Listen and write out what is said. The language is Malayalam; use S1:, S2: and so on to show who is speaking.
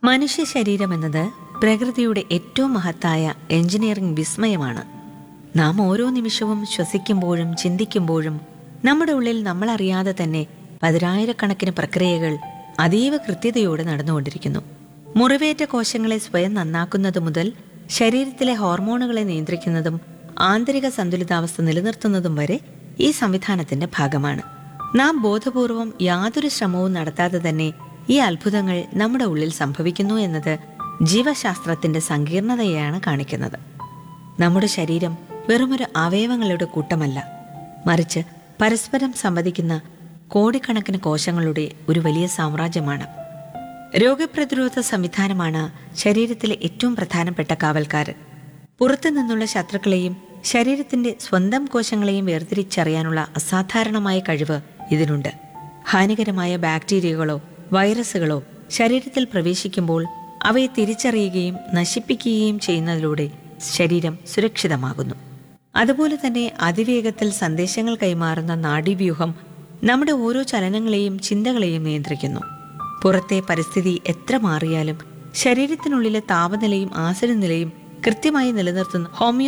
S1: മനുഷ്യ ശരീരം എന്നത് പ്രകൃതിയുടെ ഏറ്റവും മഹത്തായ എഞ്ചിനീയറിംഗ് വിസ്മയമാണ് നാം ഓരോ നിമിഷവും ശ്വസിക്കുമ്പോഴും ചിന്തിക്കുമ്പോഴും നമ്മുടെ ഉള്ളിൽ നമ്മളറിയാതെ തന്നെ പതിനായിരക്കണക്കിന് പ്രക്രിയകൾ അതീവ കൃത്യതയോടെ നടന്നുകൊണ്ടിരിക്കുന്നു മുറിവേറ്റ കോശങ്ങളെ സ്വയം നന്നാക്കുന്നത് മുതൽ ശരീരത്തിലെ ഹോർമോണുകളെ നിയന്ത്രിക്കുന്നതും ആന്തരിക സന്തുലിതാവസ്ഥ നിലനിർത്തുന്നതും വരെ ഈ സംവിധാനത്തിന്റെ ഭാഗമാണ് നാം ബോധപൂർവം യാതൊരു ശ്രമവും നടത്താതെ തന്നെ ഈ അത്ഭുതങ്ങൾ നമ്മുടെ ഉള്ളിൽ സംഭവിക്കുന്നു എന്നത് ജീവശാസ്ത്രത്തിന്റെ സങ്കീർണതയെയാണ് കാണിക്കുന്നത് നമ്മുടെ ശരീരം വെറുമൊരു അവയവങ്ങളുടെ കൂട്ടമല്ല മറിച്ച് പരസ്പരം സംവദിക്കുന്ന കോടിക്കണക്കിന് കോശങ്ങളുടെ ഒരു വലിയ സാമ്രാജ്യമാണ് രോഗപ്രതിരോധ സംവിധാനമാണ് ശരീരത്തിലെ ഏറ്റവും പ്രധാനപ്പെട്ട കാവൽക്കാരൻ പുറത്തു നിന്നുള്ള ശത്രുക്കളെയും ശരീരത്തിന്റെ സ്വന്തം കോശങ്ങളെയും വേർതിരിച്ചറിയാനുള്ള അസാധാരണമായ കഴിവ് ഇതിനുണ്ട് ഹാനികരമായ ബാക്ടീരിയകളോ വൈറസുകളോ ശരീരത്തിൽ പ്രവേശിക്കുമ്പോൾ അവയെ തിരിച്ചറിയുകയും നശിപ്പിക്കുകയും ചെയ്യുന്നതിലൂടെ ശരീരം സുരക്ഷിതമാകുന്നു അതുപോലെ തന്നെ അതിവേഗത്തിൽ സന്ദേശങ്ങൾ കൈമാറുന്ന നാഡീവ്യൂഹം നമ്മുടെ ഓരോ ചലനങ്ങളെയും ചിന്തകളെയും നിയന്ത്രിക്കുന്നു പുറത്തെ പരിസ്ഥിതി എത്ര മാറിയാലും ശരീരത്തിനുള്ളിലെ താപനിലയും ആസനനിലയും കൃത്യമായി നിലനിർത്തുന്ന ഹോമിയോ